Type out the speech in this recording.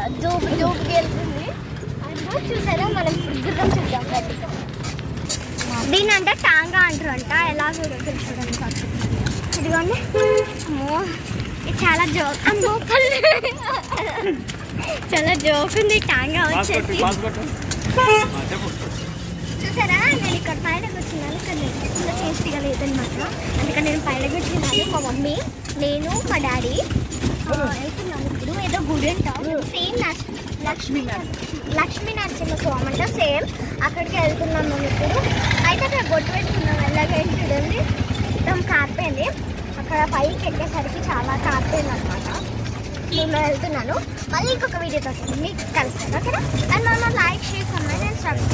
జోబు జోబుకి వెళ్తుంది అదిగో చూసారా మనం ఇప్పుడు గుర్రం చూద్దాం రండి. దీని అంటే టాంగా అంటారు అంట ఎలా చూడదు చూడండి ఫస్ట్ ఇదిగోండి అమ్మో ఇది చాలా జోక్ అమ్మో పళ్ళు చాలా జోక్ ఉంది టాంగా వచ్చేసి చూసారా నేను ఇక్కడ పైన కూర్చున్నాను ఇక్కడ నెట్టింగ్లో సేఫ్టీగా లేదనమాట అందుకని నేను పైన కూర్చున్నాను మా మమ్మీ నేను మా డాడీ ఆ, వెళ్తున్నాము ఇప్పుడు ఏదో గుడి అంటాం సేమ్ లక్ష్మీ లక్ష్మీ నరసింహ స్వామి అంటే సేమ్ అక్కడికి వెళ్తున్నాం మేము ఇప్పుడు అయితే అక్కడ బొట్టు పెట్టుకున్నాం ఎలాగైతే చూడండి మొత్తం కారిపోయింది అక్కడ పైకి ఎక్కేసరికి చాలా కారిపోయింది అనమాట నేను వెళ్తున్నాను మళ్ళీ ఇంకొక వీడియోతో మీకు కలుస్తాను ఓకేనా అండ్ మన like share comment and subscribe